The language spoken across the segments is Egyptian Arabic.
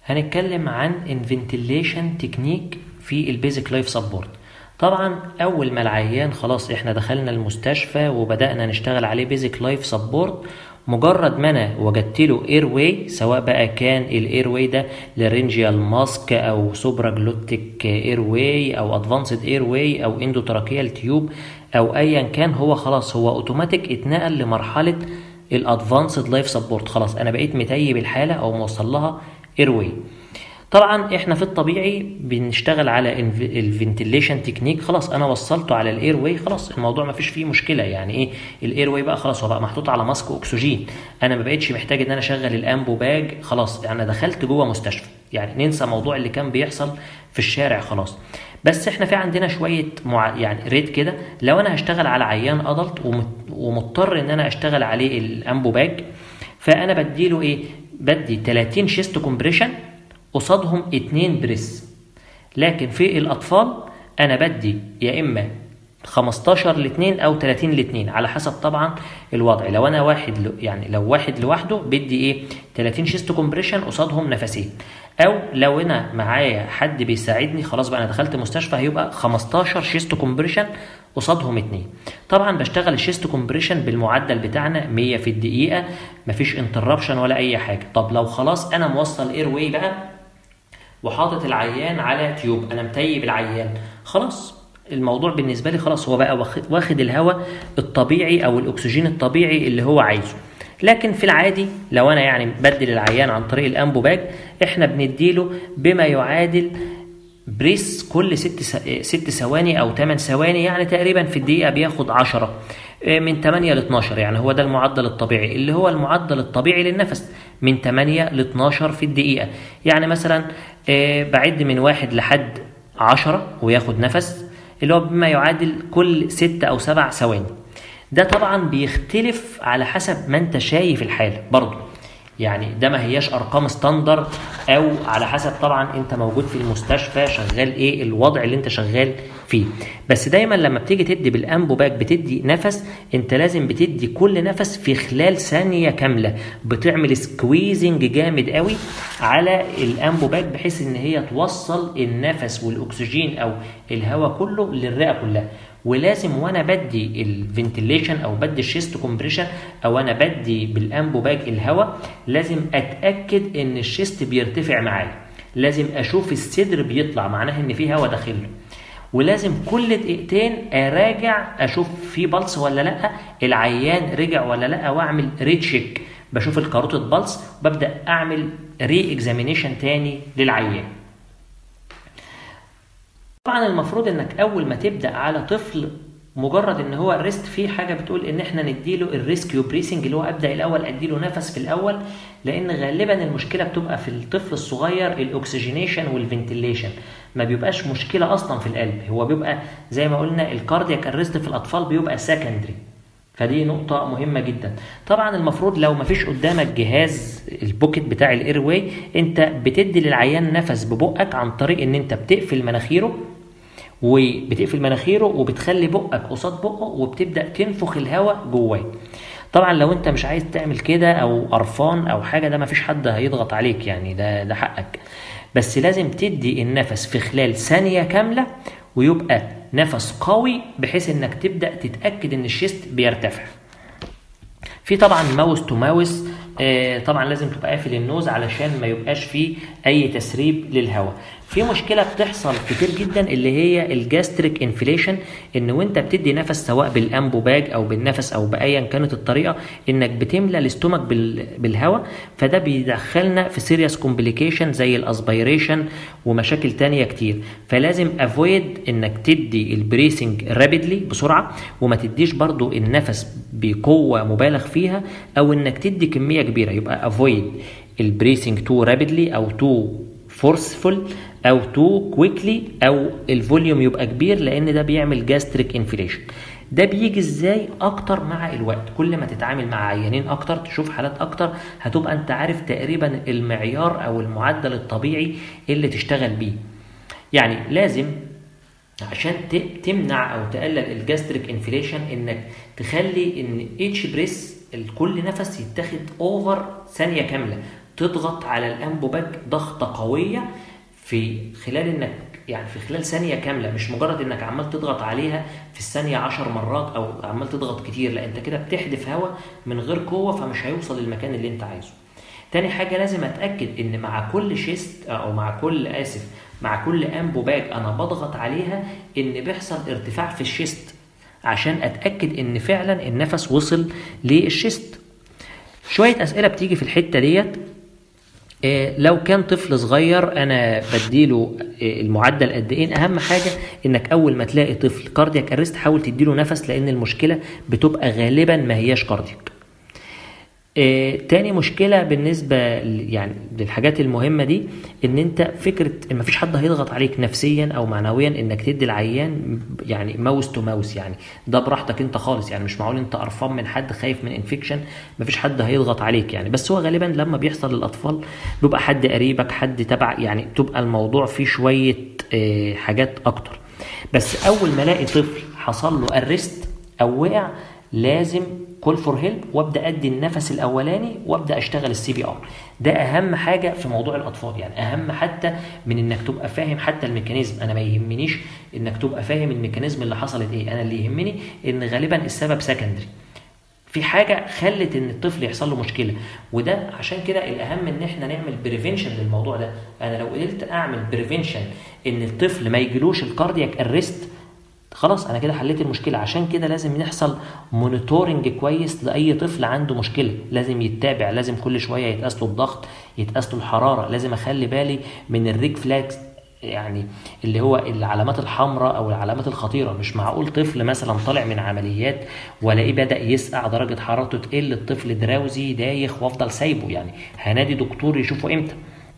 هنتكلم عن الفنتيليشن تكنيك في البيزك لايف سبورت طبعا اول ما العيان خلاص احنا دخلنا المستشفى وبدانا نشتغل عليه بيزك لايف سبورت مجرد ما انا وجدت له اير واي سواء بقى كان الاير واي ده لارنجيال ماسك او سوبرا جلوتيك اير واي او ادفانسد اير واي او اندوتراكيال تيوب او ايا كان هو خلاص هو اوتوماتيك اتنقل لمرحله الادفانسد لايف سبورت خلاص انا بقيت متيب الحاله او موصل لها اير واي طبعا احنا في الطبيعي بنشتغل على الفنتيليشن تكنيك خلاص انا وصلته على الاير واي خلاص الموضوع ما فيش فيه مشكله يعني ايه الاير واي بقى خلاص هو بقى محطوط على ماسك اكسجين انا ما بقتش محتاج ان انا اشغل الامبو باج خلاص انا دخلت جوه مستشفى يعني ننسى موضوع اللي كان بيحصل في الشارع خلاص بس احنا في عندنا شويه مع... يعني ريت كده لو انا هشتغل على عيان ادلت ومضطر ان انا اشتغل عليه الامبو باج فانا بديله ايه بدي 30 شيست كومبريشن قصادهم 2 بريس لكن في الاطفال انا بدي يا اما 15 ل 2 او 30 ل 2 على حسب طبعا الوضع لو انا واحد ل... يعني لو واحد لوحده بدي ايه 30 شيست كومبريشن قصادهم نفسين او لو انا معايا حد بيساعدني خلاص بقى انا دخلت مستشفى هيبقى 15 شيست كومبريشن قصادهم اتنين طبعا بشتغل الشيست كومبريشن بالمعدل بتاعنا 100 في الدقيقه مفيش انتربشن ولا اي حاجه طب لو خلاص انا موصل اير واي بقى وحاطط العيان على تيوب انا متيب العيان خلاص الموضوع بالنسبه لي خلاص هو بقى واخد, واخد الهواء الطبيعي او الاكسجين الطبيعي اللي هو عايزه لكن في العادي لو انا يعني بدل العيان عن طريق الامبو باج احنا بنديله بما يعادل بريس كل ست ست ثواني او 8 ثواني يعني تقريبا في الدقيقه بياخد 10 من 8 ل 12 يعني هو ده المعدل الطبيعي اللي هو المعدل الطبيعي للنفس من 8 ل 12 في الدقيقه يعني مثلا بعد من واحد لحد 10 وياخد نفس اللي هو بما يعادل كل 6 او 7 ثواني ده طبعا بيختلف على حسب ما انت شايف الحاله برضه يعني ده ما هياش ارقام ستاندر او على حسب طبعا انت موجود في المستشفى شغال ايه الوضع اللي انت شغال فيه بس دايما لما بتيجي تدي بالامبو باك بتدي نفس انت لازم بتدي كل نفس في خلال ثانيه كامله بتعمل سكويزنج جامد قوي على الامبو باك بحيث ان هي توصل النفس والاكسجين او الهواء كله للرئه كلها ولازم وانا بدي الفنتيليشن او بدي الشيست كومبريشن او انا بدي بالامبو باج الهواء لازم اتاكد ان الشيست بيرتفع معايا لازم اشوف الصدر بيطلع معناه ان في هواء داخله ولازم كل دقيقتين اراجع اشوف في بلس ولا لا العيان رجع ولا لا واعمل ريتشيك بشوف الكاروتيد بلس وببدا اعمل ري اكزامينيشن تاني للعيان طبعا المفروض انك اول ما تبدا على طفل مجرد ان هو الريست في حاجه بتقول ان احنا نديله الريسكيو بريسنج اللي هو ابدا الاول اديله نفس في الاول لان غالبا المشكله بتبقى في الطفل الصغير الاكسجينيشن والفنتيليشن ما بيبقاش مشكله اصلا في القلب هو بيبقى زي ما قلنا الكاردياك ارست في الاطفال بيبقى سكندري فدي نقطة مهمة جدا طبعا المفروض لو مفيش قدامك جهاز البوكيت بتاع الاير واي انت بتدي للعيان نفس ببقك عن طريق ان انت بتقفل مناخيره وبتقفل مناخيره وبتخلي بقك قصاد بقه وبتبدا تنفخ الهواء جواه طبعا لو انت مش عايز تعمل كده او قرفان او حاجه ده مفيش حد هيضغط عليك يعني ده ده حقك بس لازم تدي النفس في خلال ثانيه كامله ويبقى نفس قوي بحيث انك تبدا تتاكد ان الشيست بيرتفع في طبعا ماوس تو ماوس آه طبعا لازم تبقى قافل النوز علشان ما يبقاش فيه اي تسريب للهواء في مشكله بتحصل كتير جدا اللي هي الجاستريك انفليشن ان وانت بتدي نفس سواء بالامبو باج او بالنفس او بايا كانت الطريقه انك بتملى الاستومك بالهواء فده بيدخلنا في سيريس كومبليكيشن زي الاسبيريشن ومشاكل تانية كتير فلازم افويد انك تدي البريسنج رابيدلي بسرعه وما تديش برضو النفس بقوه مبالغ فيها او انك تدي كميه كبيره يبقى افويد البريسنج تو رابيدلي او تو فورسفول او تو كويكلي او الفوليوم يبقى كبير لان ده بيعمل جاستريك انفليشن ده بيجي ازاي اكتر مع الوقت كل ما تتعامل مع عيانين اكتر تشوف حالات اكتر هتبقى انت عارف تقريبا المعيار او المعدل الطبيعي اللي تشتغل بيه يعني لازم عشان تمنع او تقلل الجاستريك انفليشن انك تخلي ان اتش بريس كل نفس يتاخد اوفر ثانيه كامله تضغط على الانبوباج ضغطه قويه في خلال انك يعني في خلال ثانيه كامله مش مجرد انك عمال تضغط عليها في الثانيه عشر مرات او عمال تضغط كتير لا انت كده بتحدف هواء من غير قوه فمش هيوصل للمكان اللي انت عايزه تاني حاجه لازم اتاكد ان مع كل شيست او مع كل اسف مع كل انبوباج انا بضغط عليها ان بيحصل ارتفاع في الشيست عشان اتاكد ان فعلا النفس وصل للشيست شويه اسئله بتيجي في الحته ديت إيه لو كان طفل صغير انا بديله إيه المعدل قد ايه اهم حاجه انك اول ما تلاقي طفل كاردياك ارست حاول تديله نفس لان المشكله بتبقى غالبا ما هياش كاردياك إيه تاني مشكله بالنسبه يعني للحاجات المهمه دي ان انت فكره ان مفيش حد هيضغط عليك نفسيا او معنويا انك تدي العيان يعني ماوس تو ماوس يعني ده براحتك انت خالص يعني مش معقول انت قرفان من حد خايف من انفكشن مفيش حد هيضغط عليك يعني بس هو غالبا لما بيحصل للاطفال بيبقى حد قريبك حد تبع يعني بتبقى الموضوع فيه شويه إيه حاجات اكتر بس اول ما الاقي طفل حصل له ارست او وقع لازم كول فور هيلب وابدا ادي النفس الاولاني وابدا اشتغل السي بي ار ده اهم حاجه في موضوع الاطفال يعني اهم حتى من انك تبقى فاهم حتى الميكانيزم انا ما يهمنيش انك تبقى فاهم الميكانيزم اللي حصلت ايه انا اللي يهمني ان غالبا السبب سكندري في حاجة خلت ان الطفل يحصل له مشكلة وده عشان كده الاهم ان احنا نعمل بريفنشن للموضوع ده انا لو قدرت اعمل بريفنشن ان الطفل ما يجيلوش الكاردياك ارست خلاص انا كده حليت المشكله عشان كده لازم يحصل مونيتورنج كويس لاي طفل عنده مشكله لازم يتابع لازم كل شويه يتقاس له الضغط يتقاس له الحراره لازم اخلي بالي من الريك فلاكس يعني اللي هو العلامات الحمراء او العلامات الخطيره مش معقول طفل مثلا طالع من عمليات والاقيه بدا يسقع درجه حرارته تقل الطفل دراوزي دايخ وافضل سايبه يعني هنادي دكتور يشوفه امتى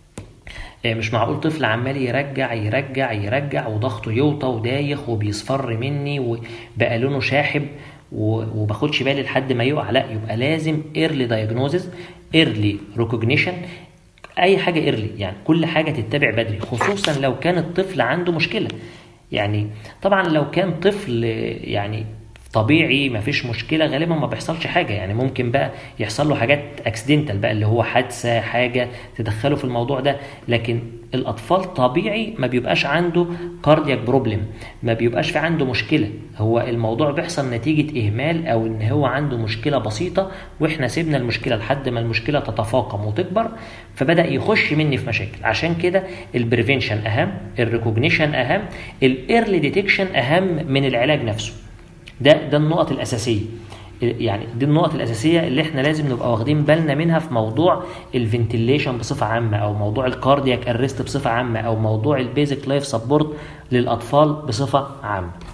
مش معقول طفل عمال يرجع يرجع يرجع وضغطه يوطى ودايخ وبيصفر مني وبقى لونه شاحب وباخدش بالي لحد ما يقع لا يبقى لازم ايرلي دايجنوزز ايرلي ريكوجنيشن اي حاجه ايرلي يعني كل حاجه تتبع بدري خصوصا لو كان الطفل عنده مشكله يعني طبعا لو كان طفل يعني طبيعي مفيش مشكلة غالبا ما بيحصلش حاجة يعني ممكن بقى يحصل له حاجات اكسيدنتال بقى اللي هو حادثة حاجة تدخله في الموضوع ده لكن الأطفال طبيعي ما بيبقاش عنده كاردياك بروبلم ما بيبقاش في عنده مشكلة هو الموضوع بيحصل نتيجة إهمال أو إن هو عنده مشكلة بسيطة وإحنا سيبنا المشكلة لحد ما المشكلة تتفاقم وتكبر فبدأ يخش مني في مشاكل عشان كده البريفنشن أهم الريكوجنيشن أهم الايرلي ديتكشن أهم من العلاج نفسه ده ده النقط الاساسيه يعني دي النقط الاساسيه اللي احنا لازم نبقى واخدين بالنا منها في موضوع الفنتيليشن بصفه عامه او موضوع الكاردياك ارست بصفه عامه او موضوع البيزك لايف سبورت للاطفال بصفه عامه